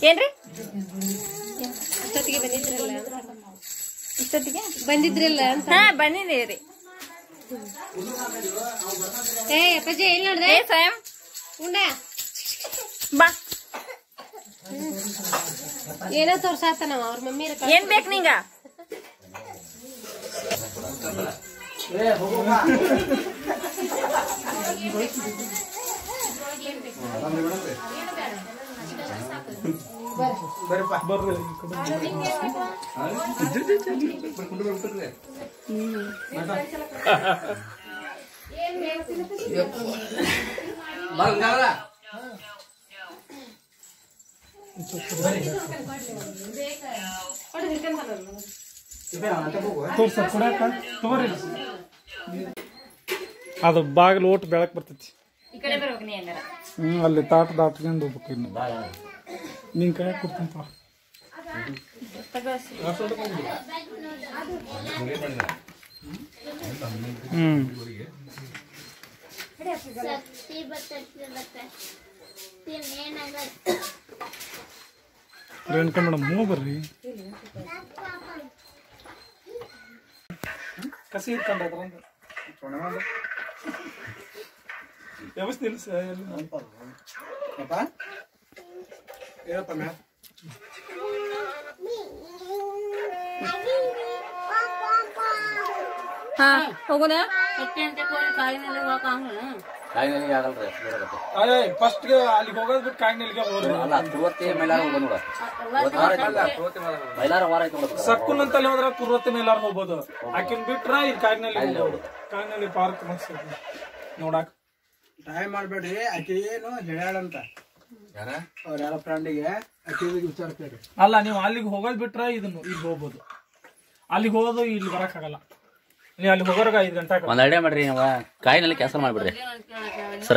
ಏನ್ರಿ ಇಷ್ಟೊತ್ತಿಗೆ ಬಂದಿದ್ರಲ್ಲ ಇಷ್ಟೊತ್ತಿಗೆ ಬಂದಿದ್ರಲ್ಲ ಅಂತ ಹಾ ಬಂದಿದ್ದೀರಿ ಏ ಅಪ್ಪಾಜಿ ಎಲ್ಲಿ ನೋಡ್ದೆ ಏ ಸ್ವಯಂ ಉಂಡ ಬಾ ಏನೋ ತೋರ್ಸಾತ ನಾವ್ ಅವ್ರ ಮಮ್ಮಿ ಏನ್ ಬೇಕು ನಿಂಗ ತೋರ್ಸ ಕೊಡಾಕ ತಗೋರಿ ಅದು ಬಾಗಿಲು ಓಟ್ ಬೆಳಕ್ ಬರ್ತೈತಿ ಈ ಕಡೆ ಬರ್ಬೇಕು ನೀ ಹಂಗಾರ ಹ್ಮ್ ಅಲ್ಲಿ ತಾಟ ದಾಟ್ಕೊಂಡು ಹೋಗ್ಬೇಕು ಇನ್ನು ನಿನ್ ಕೈ ಕೊಡ್ತೀನಿ ಹ್ಮ್ ರೇಣುಕಾ ಮೇಡಮ್ ಹ್ಞೂ ಬರ್ರಿ ಕಸಿ ಇಟ್ಕೊಂಡ ವ್ಯವಸ್ಥೆ ಇಲ್ಲ ಸರ್ ಎಲ್ಲಿ ಹಾ ಹೋಗೋಣ ಕಾಯಿನೆಲ್ಲಿಗೆ ಆಗಲ್ರಿ ನೋಡಕತ್ತೆ ಅದೇ ಫಸ್ಟ್ ಅಲ್ಲಿಗೆ ಹೋಗೋದ್ ಬಿಟ್ಟು ಕಾಯಿನೆಲ್ಗೆ ಹೋಗ್ರಿ ಅಲ್ಲ ತುವತ್ತಿ ಮೈಲಾರ ಹೋಗೋದು ನೋಡ ಮೈಲಾರ ವಾರ ಐತೆ ನೋಡ ಸಕ್ಕುನ್ ಅಂತಲ್ಲಿ ಹೋದ್ರ ಕುರ್ವತ್ತಿ ಮೇಲಾರ ಹೋಗ್ಬೋದು ಆಕಿನ್ ಬಿಟ್ರ ಈ ಕಾಯಿನಲ್ಲಿ ಹೋಗ್ಬೋದು ಕಾಯಿನಲ್ಲಿ ಪಾರ್ಕ್ ಮಸ್ತ್ ಐತಿ ನೋಡಾಕ ಟ್ರೈ ಮಾಡ್ಬೇಡ್ರಿ ಆಕೆ ಏನು ಹೇಳ್ಯಾಳಂತ ಯಾರ ಅವ್ರ ಯಾರ ಫ್ರೆಂಡಿಗೆ ಆಕೆ ವಿಚಾರ ಕೇಳಿ ಅಲ್ಲ ನೀವು ಅಲ್ಲಿಗೆ ಹೋಗೋದ್ ಬಿಟ್ರ ಇದನ್ನು ಇಲ್ಲಿ ಹೋಗ್ಬೋದು ಅಲ್ಲಿಗೆ ಹೋಗೋದು ಇಲ್ಲಿ ಬರಕ್ ಆಗಲ್ಲ ನೀವು ಅಲ್ಲಿ ಹೋಗೋರ್ಗ ಐದು ಗಂಟೆ ಒಂದ್ ಐಡಿಯಾ ಮಾಡ್ರಿ ನೀವು ಕಾಯಿನಲ್ಲಿ ಕ್ಯಾನ್ಸಲ್ ಮಾಡ್ಬಿಡ್ರಿ ಸರ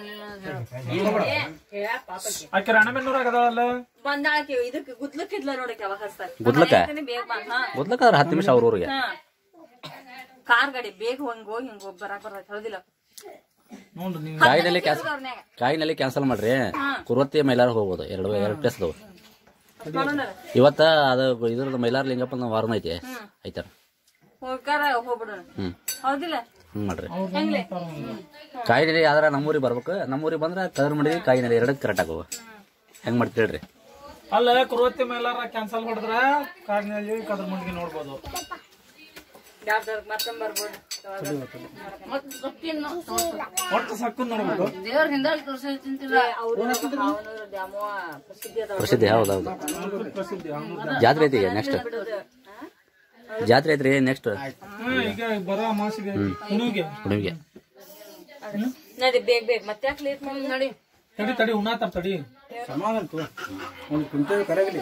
ಆಕೆ ರಾಣಮೆನ್ನೂರಾಗ ಅದಾಳಲ್ಲ ಬಂದಾಳಕಿ ಇದಕ್ಕೆ ಗುದ್ಲಕ್ಕಿದ್ಲ ನೋಡಕ್ಕೆ ಅವಾಗ ಹಚ್ತಾರ ಗುದ್ಲಕ್ಕ? ಬೇಗ ಬಾ ಹಾ ಮೊದ್ಲಕ್ಕಾದ್ರೆ ಹತ್ತು ನಿಮಿಷ ಅವ್ರ ಊರಿಗೆ ಹಾ ಕಾರ್ ಗಾಡಿ ಬೇಗ ಹಂಗ ಹೋಗಿ ಹಿಂಗ ಹೋಗಿ ಬರಾಕ್ ಬರ್ತೈತಿ ಹೌದಿಲ್ಲ ನೋಡ್ರಿ ನೀವು ಕಾಯಿನಲ್ಲಿ ಕ್ಯಾನ್ಸಲ್ ಕಾಯಿನಲ್ಲಿ ಕ್ಯಾನ್ಸಲ್ ಮಾಡ್ರಿ ಕುರ್ವತ್ತಿ ಮೈಲಾರ ಹೋಗ್ಬೋದು ಎರಡು ಎರಡು ಪ್ಲೇಸ್ ಅದಾವ ಇವತ್ತ ಅದು ಇದ್ರದ್ದು ಮೈಲಾರ ಲಿಂಗಪ್ಪನ ವಾರನ ಐತಿ ಐತಾರ ಹೋಗ್ಕಾರ ಹೋಗ್ಬಿಡೋಣ ಹ್ಮ್ ಹೌದಿಲ್ಲ ಹ್ಮ್ ಮಾಡ್ರಿ ಹೆಂಗ್ಲೆ ಕಾಯಿನಲ್ಲಿ ಆದ್ರ ನಮ್ಮೂರಿಗೆ ಬರ್ಬೇಕು ನಮ್ಮೂರಿಗೆ ಬಂದ್ರೆ ಕದರ್ ಮಾಡಿ ಕಾಯಿನಲ್ಲಿ ಎರಡಕ್ಕೆ ಕರೆಕ್ಟ್ ಆಗುವ ಹೆಂಗ್ ಮಾಡ್ತೀರಿ ಹೇಳ್ರಿ ಅಲ್ಲ ಕುರುವತ್ತಿ ಮೇಲಾರ ಕ್ಯಾನ್ಸಲ್ ಹೊಡೆದ್ರ ಕಾಡಿನಲ್ಲಿ ಕದ್ರ ಮಂಡಿಗೆ ನೋಡ್ಬೋದು ಮತ್ತೆ ಬರ್ಬೋದು ಒಟ್ಟು ಸಕ್ಕನ್ ನೋಡ್ಬೇಕು ದೇವ್ರ ಹಿಂದಲ್ಲಿ ತೋರ್ಸಿಂತಿಲ್ಲ ಅವ್ರು ದ್ಯಾಮವ್ವ ಪ್ರಸಿದ್ಧಿ ಅದಾವ ಪ್ರಸಿದ್ಧಿ ಹೌದೌದು ಪ್ರಸಿದ್ಧಿ ಜಾತ್ರೆ ಐತಿ ಈಗ ನೆಕ್ಸ್ಟ್ ಜಾತ್ರೆ ಐತ್ರಿ ನೆಕ್ಸ್ಟ್ ಹ್ಮ್ ಈಗ ಬರೋ ಅಮಾಸಿಗೆ ಹುಣ್ಣಿಗೆ ಹುಡುಗಿಗೆ ನಡಿ ಬೇಗ ಬೇಗ ಮತ್ತೆ ಯಾಕೆ ಲೇಟ್ ಮಾಡಿ ನಡಿ ತಡಿ ತಡಿ ಉಣ್ಣಾತಾರ ತಡಿ ಸಮಾಧಾನ ತೋ ಒಂದು ಕುಂತೇವೆ ಕರೆಗಲಿ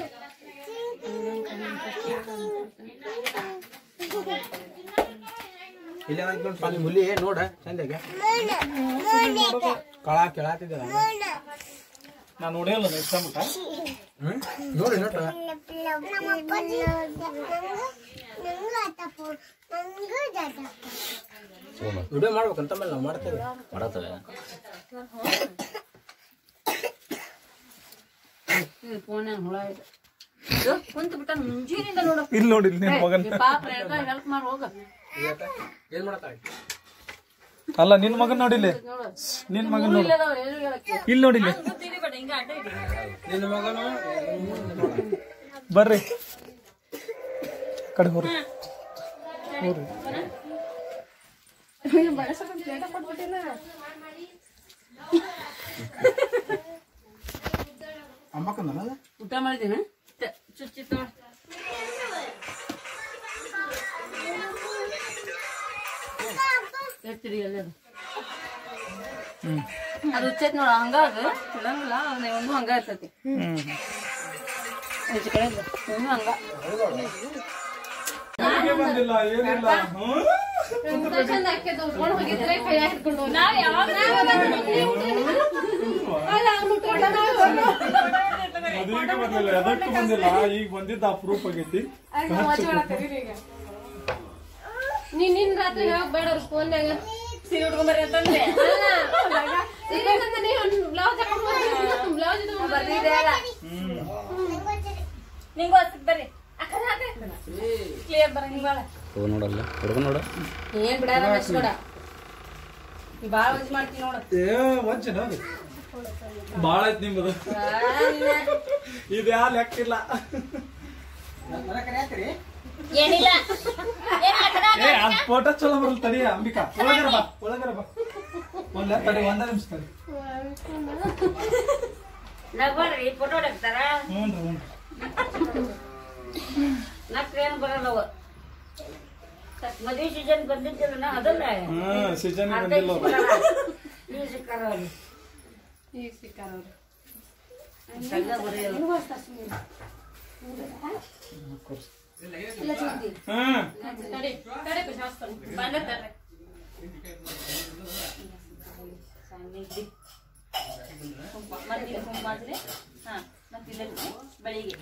ಇಲ್ಲ ಪಾನಿ ಹುಲಿ ನೋಡ ಚಂದಾಗ ಕಳ ಕೆಳಾತಿದ್ದ ನಾನು ನೋಡಿಯಲ್ಲ ಇಷ್ಟ ಮಟ್ಟ ಹ್ಮ್ ನೋಡಿ ನೋಡ್ರ ವಿಡಿಯೋ ಮಾಡ್ಬೇಕಂತ ಮೇಲೆ ನಾವು ಮಾಡ್ತೇವೆ ಮಾಡತ್ತವೆ ಕುಂತ ಬಿಟ್ಟ ಮುಂಜಾನಿಂದ ನೋಡು ಇಲ್ಲಿ ನೋಡಿ ಇಲ್ಲಿ ನಿನ್ ಮಗನ್ ಪಾಪ ಹೆಲ್ಪ್ ಮಾಡಿ ಹೋಗ ಏನ್ ಮಾಡ್ತಾಳೆ ಅಲ್ಲ ನಿನ್ ಮಗನ್ ನೋಡಿಲ್ಲ ನಿನ್ ಮಗನ್ ನೋಡಿ ಇಲ್ಲಿ ನೋಡಿಲ್ಲ ನಿನ್ನ ಮಗನು ಬರ್ರಿ ಕಡೆ ಹೋರಿ ಹೋರಿ ಅಮ್ಮಕ್ಕಂದಲ್ಲ ಊಟ ಮಾಡಿದ್ದೀನಿ ಚುಚ್ಚಿ ತಗೋ. ಎತ್ತಿರಿ ಅಲ್ಲಿ ಅದು. ಅದು ಉಚ್ಚೈತ್ ನೋಡ ಹಂಗ ಅದು ಇಳಂಗಿಲ್ಲ ಅದು ಒಂದು ಹಂಗ ಇರ್ತೈತಿ ಈಚೆ ಕಡೆ ಇಲ್ಲ. ಒಂದು ಹಂಗ ಊರಿಗೆ ಬಂದಿಲ್ಲ ಏನಿಲ್ಲ ಹ್ಮ್? ನಾವ್ ಯಾವಾಗ ಮದ್ವಿಗೆ ಬಂದಿಲ್ಲ ಎದಕ್ಕೂ ಬಂದಿಲ್ಲ ಈಗ ಬಂದಿದ್ದ ಅಪ್ರೂಪ್ ಆಗೈತಿ ನೀನ್ ನಿನ್ ರಾತ್ರಿ ಯಾವಾಗ ಬೇಡ ಅವ್ರ ಫೋನ್ಯಾಗ ಸೀರೆ ಉಟ್ಕೊಂಬರ್ರಿ ಅಂತಂದ್ರೆ ಬ್ಲೌಸ್ ಬ್ಲೌಸ್ ಬರ್ತಿದ್ದೆ ಅಲ್ಲ ಹ್ಮ್ ನಿಂಗೂ ಹಚ್ಚಕ್ ಬರ್ರಿ ಕ್ಲಿಯರ್ ಬರಂಗಿಲ್ಲ ಹುಡುಗ ನೋಡಲ್ಲ ಹುಡುಗ ನೋಡು ಏನ್ ಬಿಡಲ್ಲ ಮೆಸ್ಕೊಡ ನೀ ಬಾಳ ವಜ್ ಮಾಡ್ತೀನಿ ನೋಡು ಏ ವಂಚನೆ ಅದು ಭಾಳ ಐತ್ ನಿಮ್ಮದು ಇದು ಯಾ ಲೆಕ್ಕಿಲ್ಲ ಏನಿಲ್ಲ ಏನಿಲ್ಲ ಕಡ ಏ ಅದ್ ಫೋಟೋ ಚಲೋ ಬರಲ್ಲ ತಡಿ ಅಂಬಿಕಾ ಒಳಗರ ಬಾ ಒಳಗರ ಬಾ ಒಂದ ತಡಿ ಒಂದ ನಿಮಿಷ ತಡಿ ನಗ್ಬಾರ್ರಿ ಫೋಟೋ ಹೊಡಕ್ತಾರ ಹ್ಞೂ ಹ್ಞೂ ನಕ್ರೇನು ಬರಲ್ಲವ ಮದುವೆ ಸೀಸನ್ ಬಂದಿದ್ದಿಲ್ಲ ನಾ ಅದಲ್ಲ ಹ್ಮ್ ಸೀಸನ್ ಅರ್ಧ ಬಂದಿಲ್ಲ ಅವ್ರು. ಈ ಸಿಕ್ಕಾರ ಅವ್ರು. ಈಗ ಸಿಕ್ಕಾರ ಅವ್ರು ಸಂಘ ಬರೆಯಲ್ಲ. ಹ್ಮ್ ತಡಿ ತಡಿ ಶಾಸ್ತ್ರ ಬಂದ ತರ್ರಿ. ಸಣ್ಣಗೆ. ಕುಂಕುಮ. ಮತ್ತೆ ಇಲ್ಲಿ ಕುಂಕುಮ ಹಚ್ರಿ. ಹಾ, ಮತ್ತೆ ಇಲ್ಲಿ ಹಚ್ರಿ. ಬೆಳಿಗ್ಗೆ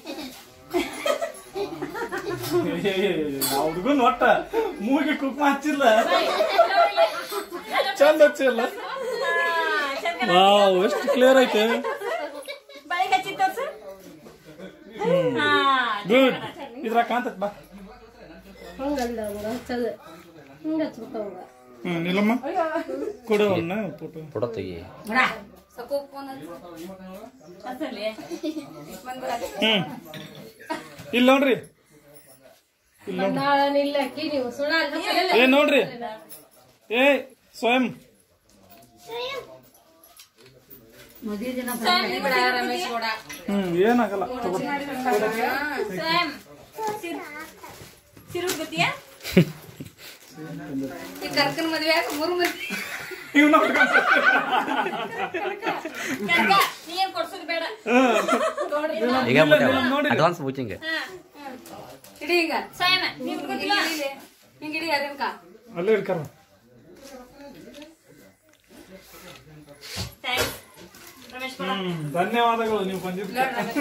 ಹುಡುಗನ್ ಒಟ್ಟ ಮೂಗಿಗೆ ಕುಕ್ಮ ಹಚ್ಚಿಲ್ಲ ಚಂದ ಹಚ್ಚಿಲ್ಲ ವಾವ್ ಎಷ್ಟು ಕ್ಲಿಯರ್ ಐತೆ ಬೆಳಿಗ್ಗೆ ಹಚ್ಚಿ ತೋರ್ಸು. ಹಾ, ಗುಡ್ ಇದ್ರಾಗ ಕಾಂತತ್ ಬಾ ಹಂಗಲ್ಲ ಅವ್ಗ ಹಚ್ಚದು ಹಿಂಗ ಹಚ್ಬೇಕು ಅವಾಗ ಹ್ಮ್ ನಿಲ್ಲಮ್ಮ ಕೊಡು ಅವನ್ನ ಫೋಟೋ ಫೋಟೋ ತೆಗಿ ಹಚ್ಚಲ್ಲಿ. ಹ್ಮ್ ಇಲ್ಲ ನೋಡ್ರಿ ನಾಳ ನಿಲ್ಲಕ್ಕಿ ನೀವು ಸುಳ್ಳ ಏ ನೋಡ್ರಿ ಏ ಸ್ವಯಂ ರಮೇಶ್ ಗೌಡ ಹ್ಮ್ ಏನಾಗಲ್ಲ ತಗೋ. ಸ್ವಯಂ. ಸಿರು- ಸಿರು ಗೊತ್ತೀಯಾ? ಈ ಕರ್ಕನ್ ಮದ್ವೆ ಆಗ ಮೂರು ಮಂದಿ ಇವ್ ನೋಡ್ಕೊಂಡ್ ಕನಕ, ನೀ ಏನ್ ಕೊಡ್ಸೋದು ಬೇಡ ಈಗ ನೋಡಿ. ಅಡ್ವಾನ್ಸ್ ಬುಕಿಂಗ್ ಇಡಿ ಈಗ ಸ್ವಯಂ ನೀನ್ ಗೊತ್ತಿಲ್ಲ ಹಿಂಗ್ ಇಡಿ ಅರೇನ್ಕ ಅಲ್ಲೇ ಇಡ್ಕರ ಥ್ಯಾಂಕ್ಸ್ ರಮೇಶ್ ಕೊಡ ಹ್ಮ್ ಧನ್ಯವಾದಗಳು ನೀವು ಬಂದಿದ್ದಕ್ಕೆ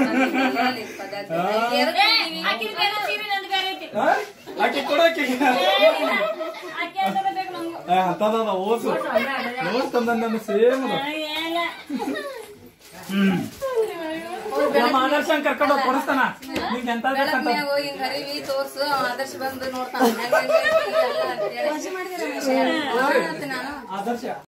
ಆಕಿದ್ ಬೇರೆ ಸೀರೆ ನಂದು ಬೇರೆ ಐತಿ ಆ? ಆಕೆ ಕೊಡಕ್ಕೆ ಆಕೆ ಅಂತದ ಬೇಕು ನಂಗೂ ಅಂತದ ಓಸು ಓಸ್ ತಂದ ಸೇಮ್ ಏನಿಲ್ಲ. ನಮ್ಮ ಆದರ್ಶನ್ ಕರ್ಕೊಂಡು ಹೋಗಿ ಕೊಡಿಸ್ತಾನ ನಿಂಗೆ ಎಂತ ಬೇಕಂತ ಹೋಗಿ ಹಿಂಗ್ ಹರಿವಿ ತೋರ್ಸು ಅವ ಆದರ್ಶ ಬಂದು ನೋಡ್ತಾನ ಹೆಂಗ್ ಹೆಂಗ್ ಐತಿ ಎಲ್ಲ ಅಂತೇಳಿ. ಹಾ, ಅಂತ ನಾನು ಆದರ್ಶ